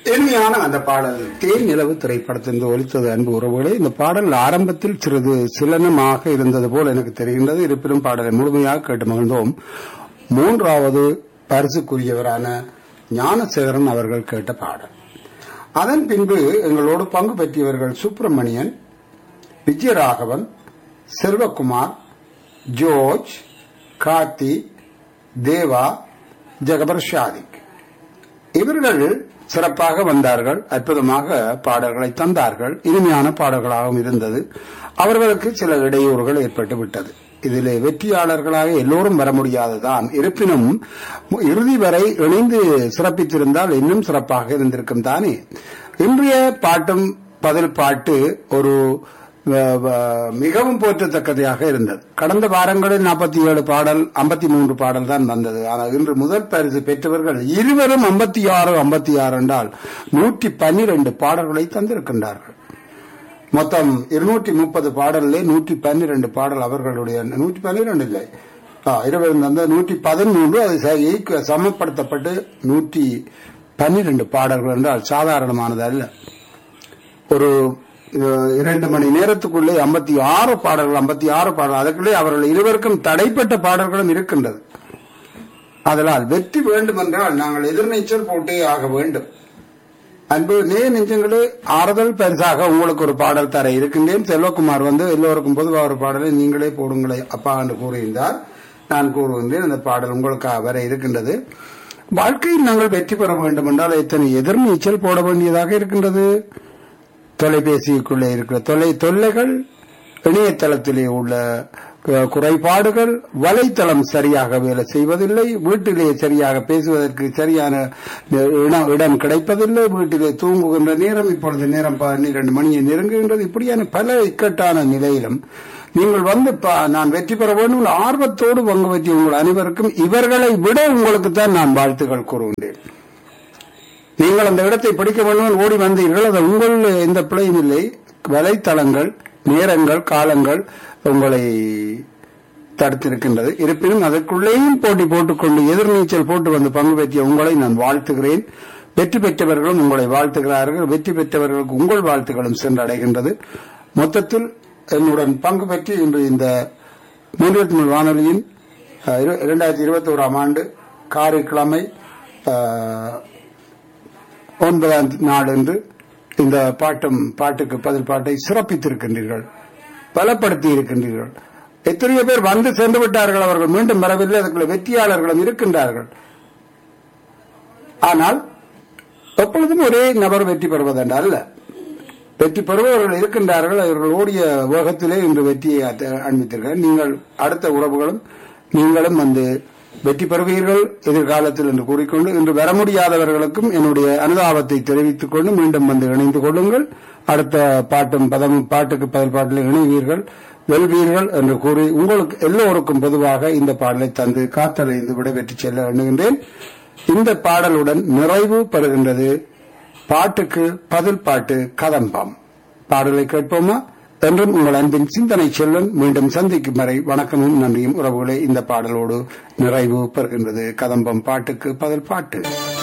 இனிமையான அந்த பாடல் தேன் நிலவு திரைப்படத்திலிருந்து ஒலித்தது அன்பு உறவுகளே இந்த பாடல் ஆரம்பத்தில் சிறிது சிலனமாக இருந்தது போல் எனக்கு தெரிகின்றது இருப்பினும் பாடலை முழுமையாக கேட்டு மகிழ்ந்தோம் மூன்றாவது பரிசுக்குரியவரான ஞானசேகரன் அவர்கள் கேட்ட பாடல் அதன் பின்பு எங்களோடு பங்கு பெற்றியவர்கள் சுப்பிரமணியன் விஜயராகவன் செல்வகுமார் ஜோர்ஜ் கார்த்தி தேவா ஜெகபர் ஷாதிக் இவர்கள் சிறப்பாக வந்தார்கள் அற்புதமாக பாடல்களை தந்தார்கள் இனிமையான பாடல்களாகவும் இருந்தது அவர்களுக்கு சில இடையூறுகள் ஏற்பட்டு விட்டது இதிலே வெற்றியாளர்களாக எல்லோரும் வர முடியாதுதான் இருப்பினும் இறுதி வரை இணைந்து சிறப்பித்திருந்தால் இன்னும் சிறப்பாக இருந்திருக்கும் தானே இன்றைய பாட்டும் பதில் பாட்டு ஒரு வ- வ- மிகவும் போற்றத்தக்கதாக இருந்தது கடந்த வாரங்களில் நாற்பத்தி ஏழு பாடல் ஐம்பத்தி மூன்று பாடல் தான் வந்தது ஆனால் இன்று முதல் பரிசு பெற்றவர்கள் இருவரும் ஐம்பத்தி ஆறு ஐம்பத்தி ஆறு என்றால் நூற்றி பன்னிரண்டு பாடல்களை தந்திருக்கின்றார்கள் மொத்தம் இருநூற்றி முப்பது பாடல்லே நூற்றி பன்னிரண்டு பாடல் அவர்களுடைய நூற்றி பன்னிரண்டு இல்லை ஆ, இருபது அந்த நூற்றி பதிமூன்று அது ச- ஈக்கு- சமப்படுத்தப்பட்டு நூற்றி பன்னிரண்டு பாடல்கள் என்றால் சாதாரணமானது அல்ல ஒரு அஹ், இரண்டு மணி நேரத்துக்குள்ளே ஐம்பத்தி ஆறு பாடல்கள் ஐம்பத்தி ஆறு பாடல் அதற்குள்ளே அவர்கள் இருவருக்கும் தடைப்பட்ட பாடல்களும் இருக்கின்றது அதனால் வெற்றி வேண்டும் என்றால் நாங்கள் எதிர்நீச்சல் போட்டே ஆக வேண்டும் அன்பு நே நெஞ்சங்களே ஆறுதல் பரிசாக உங்களுக்கு ஒரு பாடல் தர இருக்கின்றேன் செல்வகுமார் வந்து எல்லோருக்கும் பொதுவாக ஒரு பாடலை நீங்களே போடுங்களே அப்பா என்று கூறியிருந்தார் நான் கூறுகின்றேன் அந்த பாடல் உங்களுக்காக வர இருக்கின்றது வாழ்க்கையில் நாங்கள் வெற்றி பெற வேண்டும் என்றால் எத்தனை எதிர்நீச்சல் போட வேண்டியதாக இருக்கின்றது தொலைபேசிக்குள்ளே இருக்கிற தொலை தொல்லைகள் இணையதளத்திலே உள்ள அஹ், குறைபாடுகள் வலைத்தளம் சரியாக வேலை செய்வதில்லை வீட்டிலே சரியாக பேசுவதற்கு சரியான அஹ், இடம் இடம் கிடைப்பதில்லை வீட்டிலே தூங்குகின்ற நேரம் இப்பொழுது நேரம் பன்னிரண்டு மணியை நெருங்குகின்றது இப்படியான பல இக்கட்டான நிலையிலும் நீங்கள் வந்து ப- நான் வெற்றி பெற வேண்டும் என்ற ஆர்வத்தோடு பங்கு பற்றிய உங்கள் அனைவருக்கும் இவர்களை விட உங்களுக்கு தான் நான் வாழ்த்துக்கள் கூறுகின்றேன் நீங்கள் அந்த இடத்தை படிக்க வேண்டும் ஓடி வந்தீர்கள் அது உங்கள் எந்த பிழையும் இல்லை வலைத்தளங்கள் நேரங்கள் காலங்கள் உங்களை தடுத்திருக்கின்றது இருப்பினும் அதற்குள்ளேயும் போட்டி போட்டுக்கொண்டு எதிர்நீச்சல் போட்டு வந்து பங்கு பெற்றிய உங்களை நான் வாழ்த்துகிறேன் வெற்றி பெற்றவர்களும் உங்களை வாழ்த்துகிறார்கள் வெற்றி பெற்றவர்களுக்கு உங்கள் வாழ்த்துக்களும் சென்றடைகின்றது மொத்தத்தில் என்னுடன் பங்கு பெற்று இன்று இந்த மூன்றியத்தி மூணு வானொலியின் அஹ், இரு- இரண்டாயிரத்தி இருபத்தி ஓராம் ஆண்டு காரைக்கிழமை அஹ், ஒன்பதாம் நாள் என்று இந்த பாட்டும் பாட்டுக்கு பதில் பாட்டை சிறப்பித்திருக்கின்றீர்கள் பலப்படுத்தி இருக்கின்றீர்கள் எத்தனையோ பேர் வந்து சென்று விட்டார்கள் அவர்கள் மீண்டும் வரவில்லை அதற்குள்ள வெற்றியாளர்களும் இருக்கின்றார்கள் ஆனால் எப்பொழுதும் ஒரே நபர் வெற்றி பெறுவதென்ற அல்ல வெற்றி பெறுபவர்கள் இருக்கின்றார்கள் அவர்கள் ஓடிய வேகத்திலே இன்று வெற்றியை அத்த- அண்மித்தீர்கள் நீங்கள் அடுத்த உறவுகளும் நீங்களும் வந்து வெற்றி பெறுவீர்கள் எதிர்காலத்தில் என்று கூறிக்கொண்டு இன்று வர முடியாதவர்களுக்கும் என்னுடைய அனுதாபத்தை தெரிவித்துக் கொண்டு மீண்டும் வந்து இணைந்து கொள்ளுங்கள் அடுத்த பாட்டும் பதமும் பாட்டுக்கு பதில் பாட்டில் இணைவீர்கள் வெல்வீர்கள் என்று கூறி உங்களுக்கு எல்லோருக்கும் பொதுவாக இந்த பாடலை தந்து காத்தடைந்து விடைபெற்று செல்ல எண்ணுகின்றேன் இந்த பாடலுடன் நிறைவு பெறுகின்றது பாட்டுக்கு பதில் பாட்டு கதம்பம் பாடலை கேட்போமா என்றும் உங்கள் அன்பின் சிந்தனை செல்வன் மீண்டும் சந்திக்கும் வரை வணக்கமும் நன்றியும் உறவுகளே இந்த பாடலோடு நிறைவு பெறுகின்றது கதம்பம் பாட்டுக்கு பதில் பாட்டு